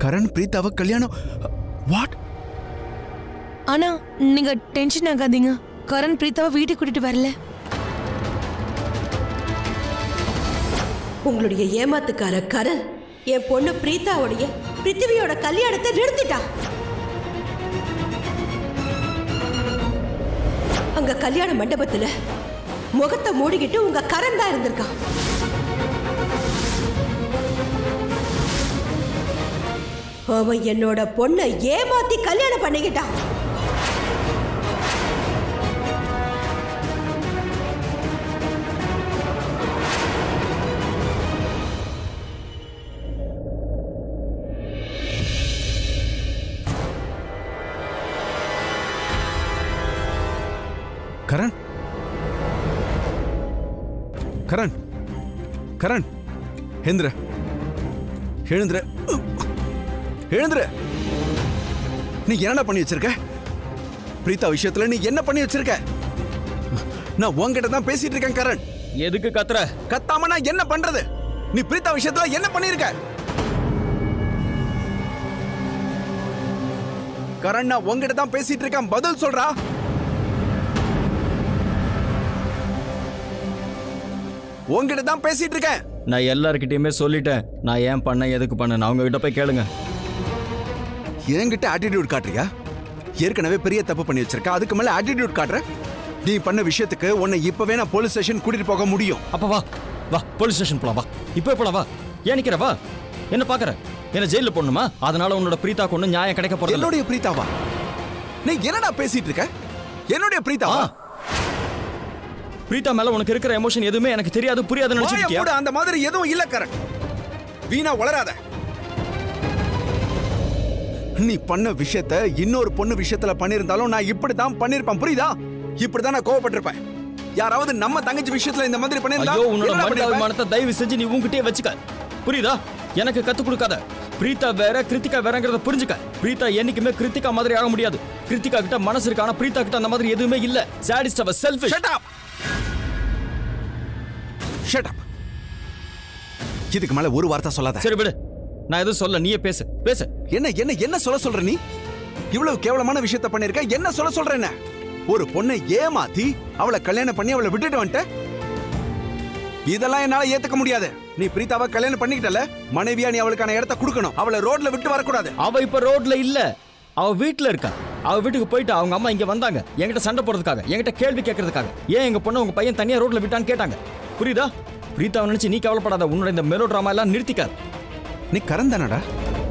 கரண் பிரீத்தாவை கல்யாணம் வாட் ஆனா நீங்க டென்ஷன் ஆகாதீங்க கரண் பிரீத்தாவை வீட்டுக்கு கூட்டிட்டு வரல உங்களுடைய ஏமாத்துக்கார கரண் என் பொண்ணு பிரீத்தாவுடைய பிருத்திவியோட கல்யாணத்தை நிறுத்திட்டான் அங்க கல்யாண மண்டபத்துல முகத்தை மூடிக்கிட்டு உங்க கரண் தான் இருந்திருக்கான் அவன் என்னோட பொண்ணை ஏமாத்தி கல்யாணம் பண்ணிக்கிட்டான் கரண் கரண் கரண் எழுந்துரு எழுந்துரு எழுந்துரு நீ என்னடா பண்ணி வச்சிருக்க பிரீதா விஷயத்துல நீ என்ன பண்ணி வச்சிருக்க நான் உன்கிட்ட தான் பேசிட்டு இருக்கேன் கரண் எதுக்கு கத்துற கத்தாம நான் என்ன பண்றது நீ பிரீதா விஷயத்துல என்ன பண்ணிருக்க கரண் நான் உன்கிட்ட தான் பேசிட்டு இருக்கேன் பதில் சொல்றா உன்கிட்ட தான் பேசிட்டு இருக்கேன் நான் எல்லார்கிட்டயுமே சொல்லிட்டேன் நான் ஏன் பண்ணேன் எதுக்கு பண்ணேன் அவங்க கிட்ட போய் கேளுங்க என்கிட்ட ஆட்டிடியூட் காட்டுறியா ஏற்கனவே பெரிய தப்பு பண்ணி வச்சிருக்க அதுக்கு மேல ஆட்டிடியூட் காட்டுற நீ பண்ண விஷயத்துக்கு உன்னை இப்பவே நான் போலீஸ் ஸ்டேஷன் கூட்டிட்டு போக முடியும் அப்ப வா வா போலீஸ் ஸ்டேஷன் போலாம் வா இப்போ போலாம் வா ஏன் நிக்கிற வா என்ன பாக்குற என்ன ஜெயில போடணுமா அதனால உன்னோட பிரீதா கொண்டு நியாயம் கிடைக்க போறது இல்ல. என்னுடைய பிரீதாவா நீ என்னடா பேசிட்டு இருக்க என்னுடைய பிரீதாவா ஆ. பிரீதா மேல உனக்கு இருக்கிற எமோஷன் எதுவுமே எனக்கு தெரியாது புரியாதுன்னு வாயை நினைச்சிருக்கியா மூடு, அந்த மாதிரி எதுவும் இல்ல கரண் வீணா வளராத நீ பண்ண விஷயத்த இன்னொரு பொண்ணு விஷயத்துல பண்ணிருந்தாலும் நான் இப்படித்தான் பண்ணிருப்பேன் புரியுதா இப்படிதான் நான் கோவப்பட்டிருப்பேன் யாராவது நம்ம தங்கச்சி விஷயத்துல இந்த மாதிரி பண்ணிருந்தா ஐயோ உன்னோட என்னடா பண்ணிருப்ப? மனிதாபிமானத்தை தயவு செஞ்சு நீ உன்கிட்டயே வச்சுக்க புரியுதா எனக்கு கத்து கொடுக்காத பிரீதா வேற கிருத்திகா வேறங்கிறத புரிஞ்சுக்க பிரீதா என்னைக்குமே கிருத்திகா மாதிரி ஆக முடியாது கிருத்திகா கிட்ட மனசு இருக்கு ஆனா பிரீதா கிட்ட அந்த மாதிரி எதுவுமே இல்ல சாடிஸ்ட் அவ selfish Shut up! Shut up! இதுக்கு மேல ஒரு வார்த்தை சொல்லாத சரி விடு நான் எதுவும் சொல்ல நீயே பேசு பேசு என்ன என்ன என்ன சொல்ல சொல்ற நீ இவ்வளவு கேவலமான விஷயத்த பண்ணிருக்க என்ன சொல்ல சொல்ற என்ன ஒரு பொண்ணை ஏமாத்தி அவளை கல்யாணம் பண்ணி அவளை விட்டுட்டு வந்துட்ட இதெல்லாம் என்னால ஏத்துக்க முடியாது நீ பிரீதாவை கல்யாணம் பண்ணிக்கிட்டல மனைவியா நீ அவளுக்கான இடத்த கொடுக்கணும் அவளை ரோட்ல விட்டு வரக்கூடாது அவ இப்ப ரோட்ல இல்ல அவ வீட்ல இருக்கா அவ வீட்டுக்கு போயிட்டு அவங்க அம்மா இங்க வந்தாங்க என்கிட்ட சண்டை போடுறதுக்காக என்கிட்ட கேள்வி கேட்கறதுக்காக ஏன் எங்க பொண்ணு உங்க பையன் தனியா ரோட்ல விட்டான்னு கேட்டாங்க புரியுதா பிரீதாவை நினைச்சு நீ கவலைப்படாத உன்னோட இந்த மெலோ டிராமா எல்லாம் நிறுத்திக்காத நீ கரந்தானடா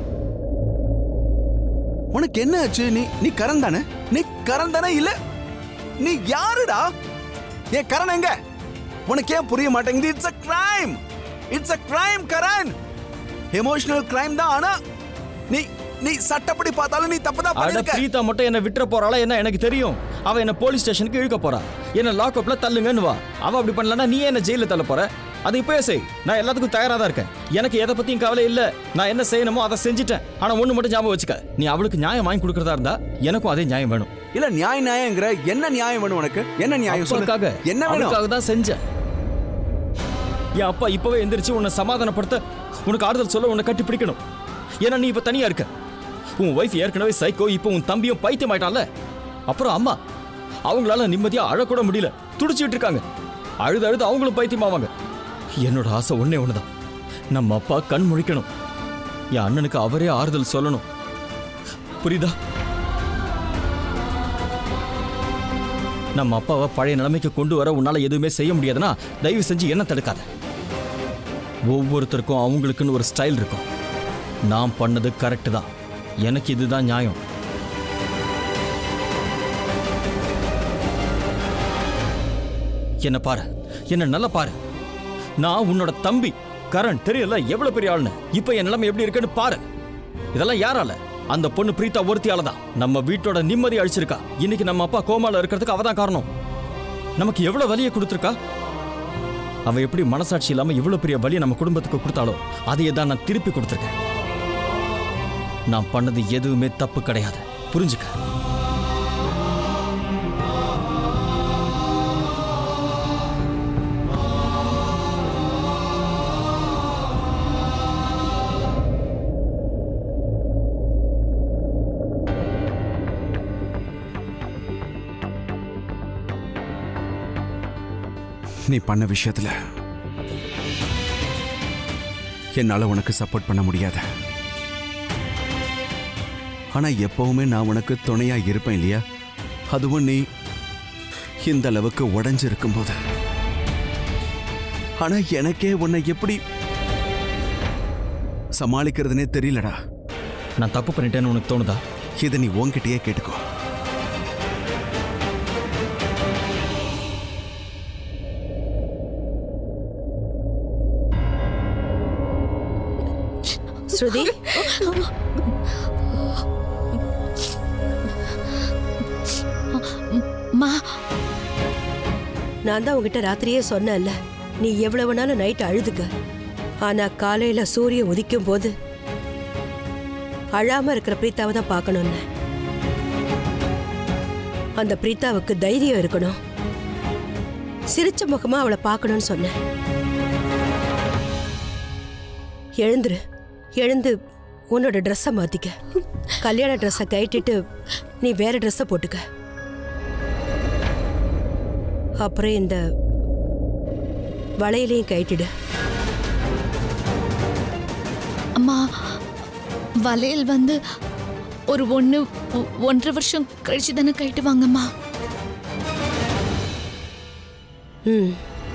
உனக்கு என்ன ஆச்சு நீ நீ கரந்தானே நீ கரந்தானே இல்ல நீ யாருடா என் கரண் எங்க உனக்கு ஏன் புரிய மாட்டேங்குது it's a crime it's a crime Karan emotional crime தான் ஆனா நீ நீ சட்டப்படி பார்த்தாலும் நீ தப்பு தான் அட பண்ணிருக்க பிரீதா மட்டும் என்ன விட்டுற போறாளா என்ன எனக்கு தெரியும் அவ என்ன போலீஸ் ஸ்டேஷனுக்கு இழுக்க போறா என்ன லாக் அப்ல தள்ளுங்கன்னு வா அவ அப்படி பண்ணலன்னா நீ என்ன ஜெயில தள்ள போற அது இப்பவே செய் நான் எல்லாத்துக்கும் தயாரா தான் இருக்கேன் எனக்கு எதை பத்தியும் கவலை இல்ல நான் என்ன செய்யணுமோ அதை செஞ்சுட்டேன் ஆனா ஒண்ணு மட்டும் ஞாபகம் வச்சுக்க நீ அவளுக்கு நியாயம் வாங்கி கொடுக்கறதா இருந்தா எனக்கும் அதே நியாயம் வேணும் இல்ல நியாய நியாயங்கிற என்ன நியாயம் வேணும் உனக்கு என்ன நியாயம் சொல்லு அப்பாக்காக என்ன வேணும் அவளுக்காக தான் செஞ்சேன் என் அப்பா இப்பவே எந்திரிச்சு உன்னை சமாதானப்படுத்த உனக்கு ஆறுதல் சொல்ல உன்னை கட்டி பிடிக்கணும் ஏன்னா நீ இப்ப தனியா இருக்க உன் ஒய்ஃப் ஏற்கனவே சைக்கோ இப்போ உன் தம்பியும் பைத்தியம் ஆயிட்டான்ல அப்புறம் அம்மா அவங்களால நிம்மதியா அழக்கூட முடியல துடிச்சிட்டு இருக்காங்க அழுது அழுது அவங்களும் பைத்தியமாவாங்க என்னோட ஆசை ஒண்ணே ஒண்ணுதான் நம்ம அப்பா கண் முழிக்கணும் என் அண்ணனுக்கு அவரே ஆறுதல் சொல்லணும் புரியுதா நம்ம அப்பாவை பழைய நிலைமைக்கு கொண்டு வர உன்னால எதுவுமே செய்ய முடியாதுன்னா தயவு செஞ்சு என்ன தடுக்காத ஒவ்வொருத்தருக்கும் அவங்களுக்குன்னு ஒரு ஸ்டைல் இருக்கும் நான் பண்ணது கரெக்டு தான் எனக்கு இதுதான் நியாயம் என்ன பாரு என்ன நல்லா பாரு நான் உன்னோட தம்பி கரண் தெரியல எவ்வளவு பெரிய ஆளுன்னு இப்ப என் நிலைமை எப்படி இருக்குன்னு பாரு இதெல்லாம் யாரால அந்த பொண்ணு பிரீதா ஒருத்தியால தான் நம்ம வீட்டோட நிம்மதி அழிச்சிருக்கா இன்னைக்கு நம்ம அப்பா கோமால இருக்கிறதுக்கு அவ தான் காரணம் நமக்கு எவ்வளவு வலியை கொடுத்துருக்கா அவ எப்படி மனசாட்சி இல்லாம இவ்வளவு பெரிய வலியை நம்ம குடும்பத்துக்கு கொடுத்தாலோ அதையே தான் நான் திருப்பி கொடுத்துருக்கேன் நான் பண்ணது எதுவுமே தப்பு கிடையாது புரிஞ்சுக்க நீ பண்ண விஷயத்துல என்னால உனக்கு சப்போர்ட் பண்ண முடியாது ஆனா எப்பவுமே நான் உனக்கு துணையா இருப்பேன் இல்லையா அதுவும் நீ இந்த அளவுக்கு உடைஞ்சிருக்கும் போது ஆனா எனக்கே உன்னை எப்படி சமாளிக்கிறதுனே தெரியலடா நான் தப்பு பண்ணிட்டேன்னு உனக்கு தோணுதா இதை நீ உன்கிட்டயே கேட்டுக்கோ ஸ்ருதி மா நான் தான் உங்ககிட்ட ராத்திரியே சொன்னேன்ல நீ எவ்வளவு நாளும் நைட் அழுதுக்க ஆனா காலையில சூரியன் உதிக்கும் போது அழாம இருக்கிற பிரீத்தாவை தான் பார்க்கணும்னு அந்த பிரீத்தாவுக்கு தைரியம் இருக்கணும் சிரிச்ச முகமா அவளை பார்க்கணும்னு சொன்னேன் எழுந்துரு எழுந்து உன்னோட ட்ரெஸ்ஸை மாத்திக்க கல்யாண ட்ரெஸ்ஸை கட்டிட்டு நீ வேற ட்ரெஸ்ஸை போட்டுக்க அப்புறம் இந்த வளையலையும் கட்டிடு அம்மா வளையல் வந்து ஒரு ஒன்று ஒன்றரை வருஷம் கழிச்சு தானே கட்டுவாங்கம்மா ம்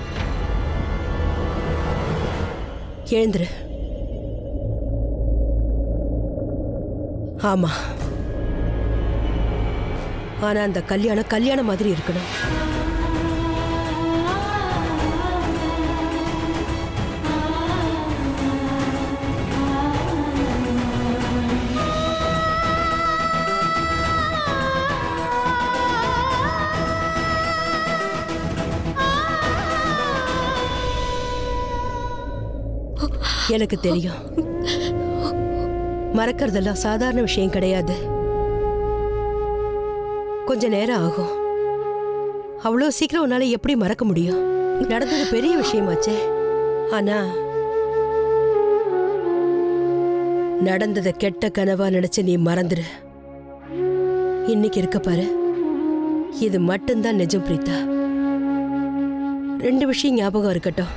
எழுந்துரு ஆமா ஆனா அந்த கல்யாணம் கல்யாணம் மாதிரி இருக்கணும் எனக்கு தெரியும் மறக்கறதெல்லாம் சாதாரண விஷயம் கிடையாது கொஞ்ச நேரம் ஆகும் அவ்வளோ சீக்கிரம் உன்னால எப்படி மறக்க முடியும் நடந்தது பெரிய விஷயமாச்சே ஆனா நடந்ததை கெட்ட கனவா நினைச்சு நீ மறந்துடு இன்னைக்கு இருக்க பாரு இது மட்டும்தான் நிஜம் பிரீதா ரெண்டு விஷயம் ஞாபகம் இருக்கட்டும்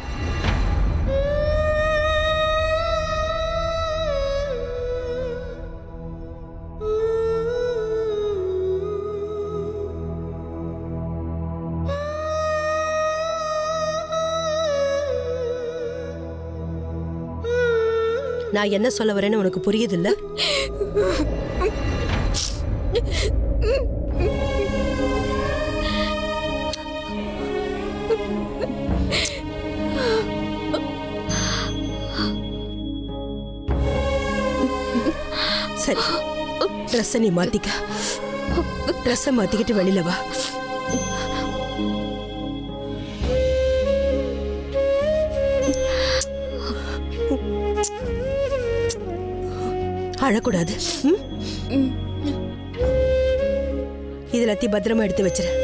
நான் என்ன சொல்ல வரேன்னு உனக்கு புரியுதில்ல சரி ட்ரெஸ்ஸை நீ மாத்திக்க ட்ரெஸ்ஸை மாத்திக்கிட்டு வெளியில வா அழக்கூடாது ம்? இது எல்லாத்தையும் பத்திரமா எடுத்து வச்சிரு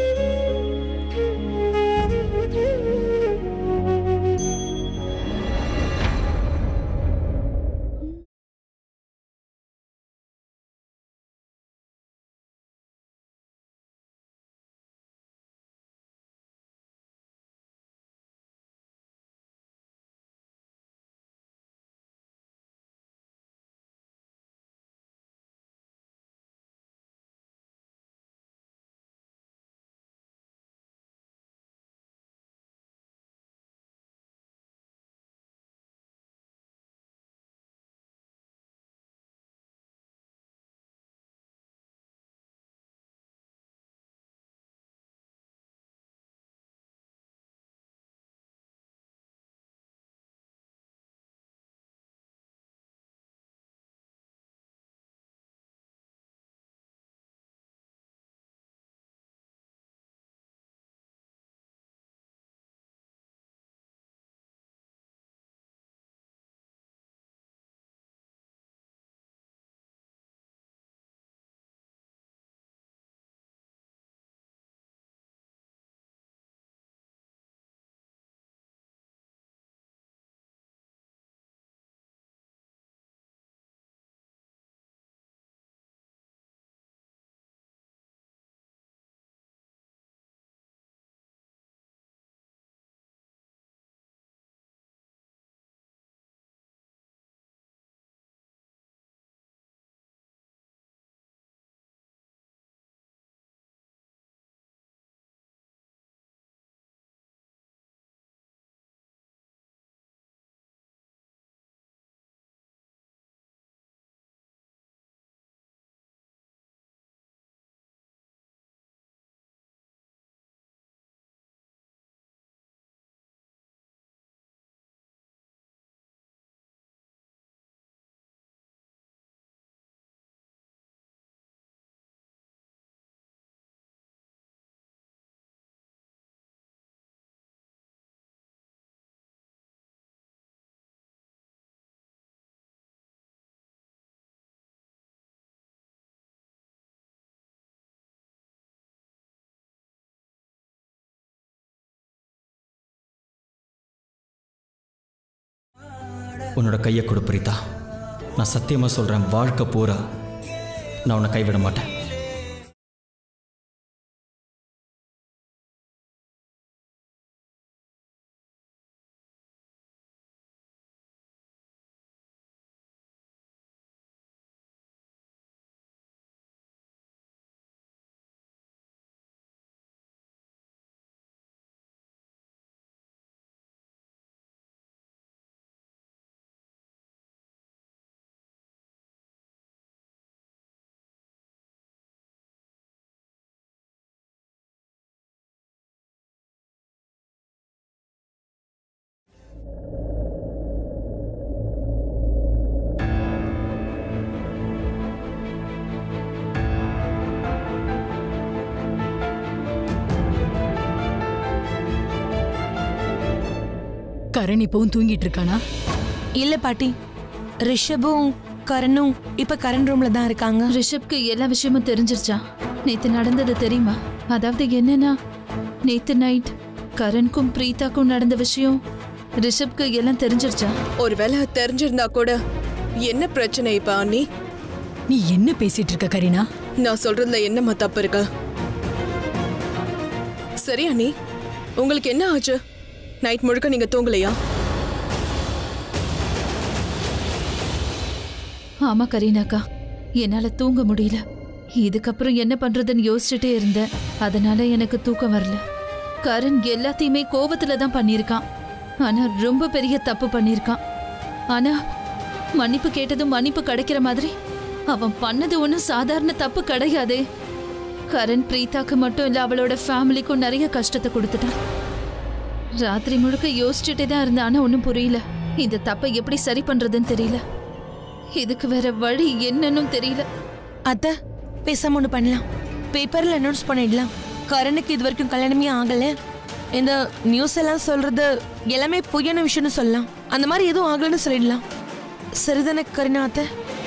உன்னோட கையை கொடு பிரீதா நான் சத்தியமாக சொல்கிறேன் வாழ்க்கை பூரா நான் உன்னை கைவிட மாட்டேன் கரண் இப்பவும் தூங்கிட்டு இருக்கானா இல்ல பாட்டி ரிஷபும் கரனும் இப்ப கரண் ரூம்ல தான் இருக்காங்க ரிஷப்க்கு எல்லா விஷயமும் தெரிஞ்சிருச்சா நேத்து நடந்தது தெரியுமா அதாவது என்னன்னா நேத்து நைட் கரண்க்கும் பிரீதாக்கும் நடந்த விஷயம் ரிஷப்க்கு எல்லாம் தெரிஞ்சிருச்சா ஒருவேளை தெரிஞ்சிருந்தா கூட என்ன பிரச்சனை இப்ப அண்ணி நீ என்ன பேசிட்டு இருக்க கரீனா நான் சொல்றதுல என்னம்மா தப்பு இருக்கு சரி அண்ணி உங்களுக்கு என்ன ஆச்சு நைட் முழுக்க நீங்க தூங்கலையா ஆமா கரீனாக்கா என்னால தூங்க முடியல இதுக்கப்புறம் என்ன பண்றதுன்னு யோசிச்சுட்டே இருந்தேன் அதனால எனக்கு தூக்கம் வரல கரண் எல்லாத்தையுமே கோவத்துல தான் பண்ணியிருக்கான் ஆனா ரொம்ப பெரிய தப்பு பண்ணியிருக்கான் ஆனா மன்னிப்பு கேட்டதும் மன்னிப்பு கிடைக்கிற மாதிரி அவன் பண்ணது ஒன்றும் சாதாரண தப்பு கிடையாதே கரண் பிரீதாக்கு மட்டும் இல்ல அவளோட ஃபேமிலிக்கும் நிறைய கஷ்டத்தை கொடுத்துட்டான் ராத்திரி முழுக்க யோசிச்சுட்டே தான் இருந்தேன் ஆனா ஒன்றும் புரியல இந்த தப்பை எப்படி சரி பண்றதுன்னு தெரியல இதுக்கு வேற வழி என்னன்னு தெரியல அத்த பேசாம ஒண்ணு பண்ணலாம் பேப்பர்ல அனௌன்ஸ் பண்ணிடலாம் கரனுக்கு இது வரைக்கும் கல்யாணமே ஆகல இந்த நியூஸ் எல்லாம் சொல்றது எல்லாமே பொய்யான விஷயம்னு சொல்லலாம் அந்த மாதிரி எதுவும் ஆகலன்னு சொல்லிடலாம் சரிதானே கருணா அத்தை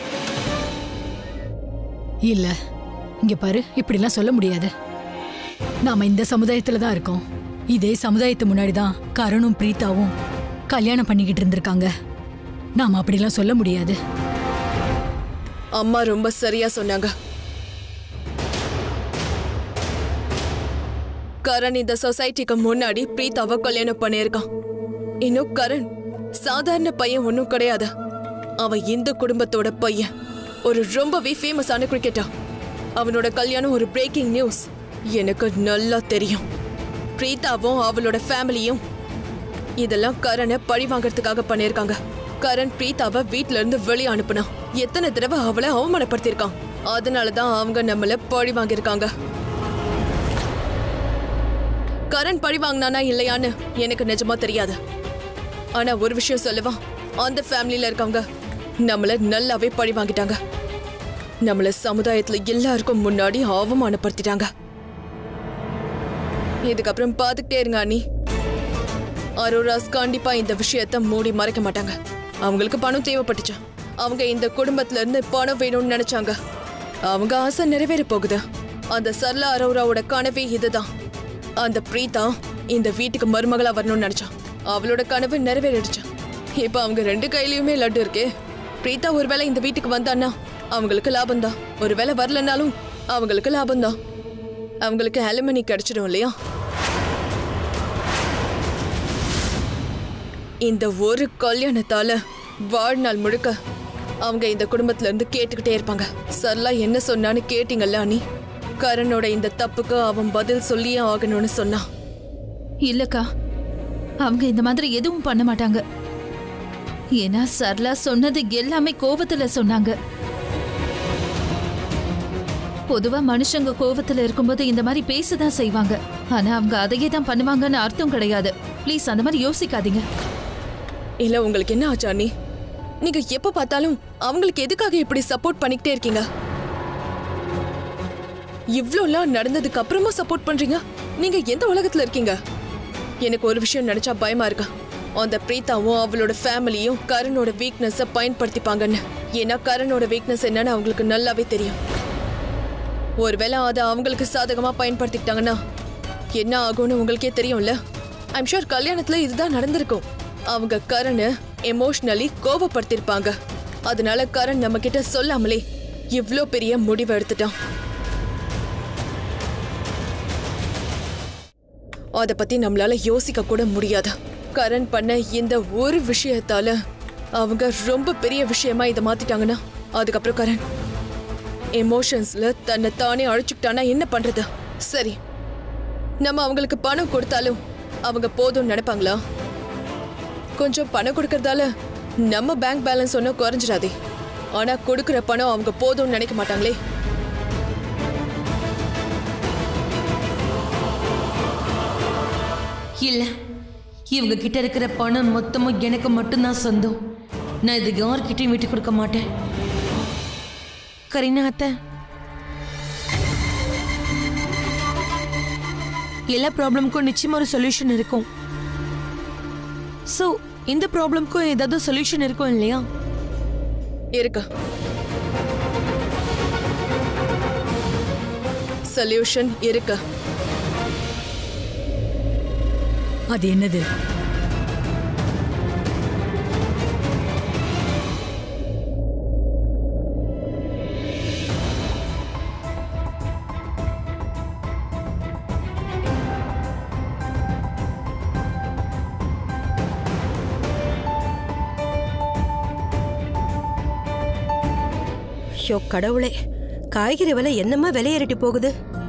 இல்ல இங்க பாரு இப்படிலாம் சொல்ல முடியாது நாம இந்த சமுதாயத்துல தான் இருக்கோம் இதே சமுதாயத்து முன்னாடி தான் கரணும் பிரீதாவும் கல்யாணம் பண்ணிக்கிட்டு இருந்திருக்காங்க நாம அப்படிலாம் சொல்ல முடியாது அம்மா ரொம்ப சரியா சொன்னாங்க கரண் இந்த சொசைட்டிக்கு முன்னாடி பிரீத்தாவை கல்யாணம் பண்ணியிருக்கான் இன்னும் கரண் சாதாரண பையன் ஒன்றும் கிடையாது அவன் இந்த குடும்பத்தோட பையன் ஒரு ரொம்பவே ஃபேமஸான கிரிக்கெட்டர் அவனோட கல்யாணம் ஒரு பிரேக்கிங் நியூஸ் எனக்கு நல்லா தெரியும் பிரீத்தாவும் அவளோட ஃபேமிலியும் இதெல்லாம் கரனை பழி வாங்குறதுக்காக பண்ணியிருக்காங்க கரண் பிரீத்தாவை வீட்ல இருந்து வெளியே அனுப்புனான் எத்தனை தடவை அவளை அவமானப்படுத்தியிருக்கான் அதனால தான் அவங்க நம்மள பழி வாங்கியிருக்காங்க கரண் பழி வாங்கினானா இல்லையான்னு எனக்கு நிஜமா தெரியாது ஆனா ஒரு விஷயம் சொல்லவா அந்த ஃபேமிலியில இருக்கவங்க நம்மள நல்லாவே பழி வாங்கிட்டாங்க நம்மள சமுதாயத்துல எல்லாருக்கும் முன்னாடி அவமானப்படுத்திட்டாங்க இதுக்கப்புறம் பார்த்துக்கிட்டே இருங்க அண்ணி அரோராஸ் கண்டிப்பா இந்த விஷயத்த மூடி மறைக்க மாட்டாங்க அவங்களுக்கு பணம் தேவைப்பட்டுச்சு அவங்க இந்த குடும்பத்துல இருந்து பணம் வேணும்னு நினைச்சாங்க அவங்க ஆசை நிறைவேற போகுது அந்த சர்லா அரோராவோட கனவே இதுதான் அந்த பிரீதா இந்த வீட்டுக்கு மருமகளா வரணும்னு நினைச்சான் அவளோட கனவு நிறைவேறிடுச்சு இப்ப அவங்க ரெண்டு கையிலயுமே லட்டு இருக்கே பிரீதா ஒருவேளை இந்த வீட்டுக்கு வந்தான்னா அவங்களுக்கு லாபம்தான் ஒருவேளை வரலனாலும் அவங்களுக்கு லாபம்தான் அவங்களுக்கு அலுமினி கிடைச்சிடும் இல்லையா இந்த ஒரு கல்யாணத்தால வாழ்நாள் முழுக்க அவங்க இந்த குடும்பத்துல இருந்து கேட்டுக்கிட்டே இருப்பாங்க சரளா என்ன சொன்னான்னு கேட்டீங்கல்ல அனி கரனோட இந்த தப்புக்கு அவன் பதில் சொல்லியே ஆகணும்னு சொன்னான் இல்லக்கா அவங்க இந்த மாதிரி எதுவும் பண்ண மாட்டாங்க ஏன்னா சரளா சொன்னது எல்லாமே கோவத்துல சொன்னாங்க பொதுவா மனுஷங்க கோவத்துல இருக்கும்போது இந்த மாதிரி பேசதான் செய்வாங்க ஆனா அவங்க அதையே தான் பண்ணுவாங்கன்னு அர்த்தம் கிடையாது ப்ளீஸ் அந்த மாதிரி யோசிக்காதீங்க இல்ல உங்களுக்கு என்ன ஆச்சு அண்ணி நீங்க எப்ப பார்த்தாலும் அவங்களுக்கு எதுக்காக இப்படி சப்போர்ட் பண்ணிக்கிட்டே இருக்கீங்க இவ்ளோலாம் நடந்ததுக்கு அப்புறமா சப்போர்ட் பண்றீங்க நீங்க எந்த உலகத்துல இருக்கீங்க எனக்கு ஒரு விஷயம் நினைச்சா பயமா இருக்கா அந்த பிரீதாவும் அவளோட ஃபேமிலியும் கரனோட வீக்னஸை பயன்படுத்திப்பாங்கன்னு ஏன்னா கரனோட வீக்னஸ் என்னன்னு அவங்களுக்கு நல்லாவே தெரியும் ஒருவேளை அதை அவங்களுக்கு சாதகமா பயன்படுத்திக்கிட்டாங்கன்னா என்ன ஆகும்னு உங்களுக்கே தெரியும்ல ஐம் ஷூர் கல்யாணத்துல இதுதான் நடந்திருக்கும் அவங்க கரணு எமோஷனலி கோவப்படுத்திருப்பாங்க அதனால கரண் நம்ம கிட்ட சொல்லாமலே இவ்ளோ பெரிய முடிவு எடுத்துட்டான் அத பத்தி நம்மளால யோசிக்க கூட முடியாது கரண் பண்ண இந்த ஒரு விஷயத்தால அவங்க ரொம்ப பெரிய விஷயமா இதை மாத்திட்டாங்கன்னா அதுக்கப்புறம் கரண் எமோஷன்ஸ்ல தன்னை தானே அழிச்சுக்கிட்டானா என்ன பண்றது சரி நம்ம அவங்களுக்கு பணம் கொடுத்தாலும் அவங்க போதும்னு நினைப்பாங்களா கொஞ்சம் பணம் கொடுக்கறதால நம்ம பேங்க் பேலன்ஸ் ஒன்றும் குறைஞ்சிடாதே ஆனா கொடுக்குற பணம் அவங்க போதும்னு நினைக்க மாட்டாங்களே இல்ல இவங்க கிட்ட இருக்கிற பணம் மொத்தமும் எனக்கு மட்டும்தான் சொந்தம் நான் இது யார்கிட்டயும் விட்டு கொடுக்க மாட்டேன் கரீனா அத்தை எல்லா ப்ராப்ளம்க்கும் நிச்சயமா ஒரு சொல்யூஷன் இருக்கும் ஸோ இந்த ப்ராப்ளம்க்கும் ஏதாவது சொல்யூஷன் இருக்கும் இல்லையா இருக்கு சொல்யூஷன் இருக்கு அது என்னது ஐயோ கடவுளே காய்கறி விலை என்னம்மா விலையேறிட்டு போகுது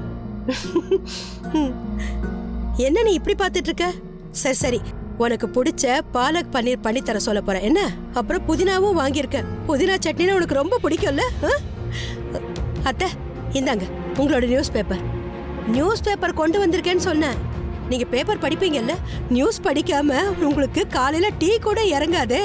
என்ன நீ இப்படி பார்த்துட்டு இருக்க சரி சரி உனக்கு பிடிச்ச பாலக் பன்னீர் பண்ணி தர சொல்ல போறேன் என்ன அப்புறம் புதினாவும் வாங்கியிருக்க புதினா சட்னினா உனக்கு ரொம்ப பிடிக்கும்ல ஆ? அத்தை இந்தாங்க உங்களோட நியூஸ் பேப்பர் நியூஸ் பேப்பர் கொண்டு வந்திருக்கேன்னு சொன்னேன் நீங்க பேப்பர் படிப்பீங்கல்ல நியூஸ் படிக்காம உங்களுக்கு காலையில டீ கூட இறங்காதே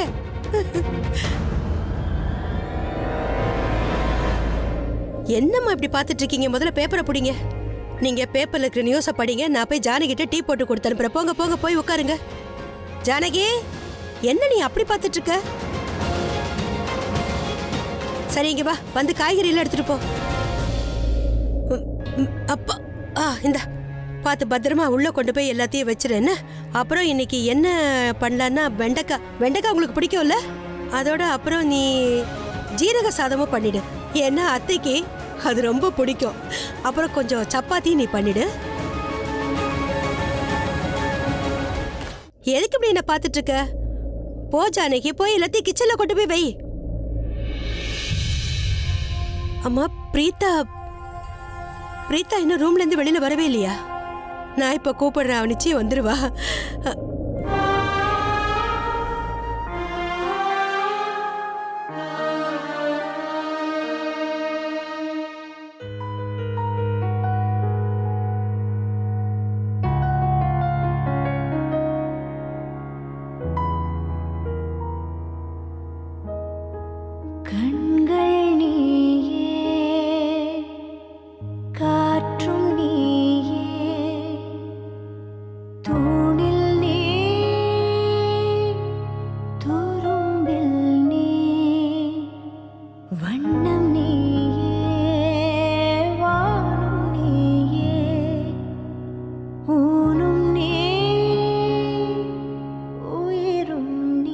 என்னம்மா இப்படி பார்த்துட்டு இருக்கீங்க முதல்ல பேப்பரை பிடிங்க நீங்க பேப்பர்ல இருக்கிற நியூஸை படிங்க நான் போய் ஜானகிட்ட டீ போட்டு கொடுத்து அனுப்புறேன் போங்க போங்க போய் உட்காருங்க ஜானகி என்ன நீ அப்படி பார்த்துட்டு இருக்க சரி இங்க வா வந்து காய்கறி எல்லாம் எடுத்துட்டு போ ம், ம், அப்பா ஆ இந்த பார்த்து பத்திரமா உள்ள கொண்டு போய் எல்லாத்தையும் வச்சிரு என்ன அப்புறம் இன்னைக்கு என்ன பண்ணலான்னா வெண்டைக்காய் வெண்டைக்காய் உங்களுக்கு பிடிக்கும்ல அதோட அப்புறம் நீ ஜீரக சாதமும் பண்ணிடு ஏன்னா அத்தைக்கு அது ரொம்ப பிடிக்கும் அப்புறம் கொஞ்சம் சப்பாத்தி நீ பண்ணிடு எதுக்கு இப்படி என்ன பார்த்துட்டு இருக்க போ ஜானகி போய் எல்லாத்தையும் கிச்சன்ல கொண்டு போய் வை அம்மா பிரீதா பிரீதா இன்னும் ரூம்ல இருந்து வெளியில வரவே இல்லையா நான் இப்ப கூப்பிடுறேன் அவ நிச்சயம் வந்துருவா அ- கண்கள் நீயே காற்றும் நீயே தூணில் நீ துரும்பில் நீ வண்ணம் நீயே வானும் நீயே ஊனும் நீ உயிரும் நீ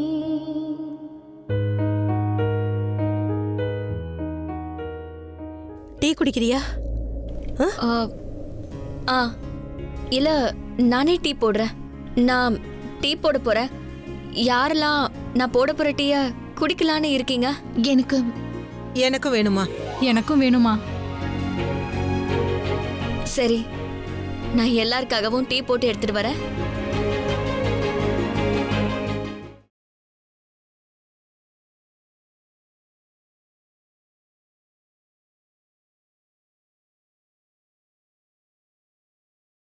டீ குடிக்கிறியா ஆ, ஆ இல்ல நானே டீ போடுறேன் நான் டீ போட போறேன் யாரெல்லாம் நான் போட போற டீய குடிக்கலான்னு இருக்கீங்க எனக்கு எனக்கும் வேணுமா எனக்கும் வேணுமா சரி நான் எல்லாருக்காகவும் டீ போட்டு எடுத்துட்டு வரேன்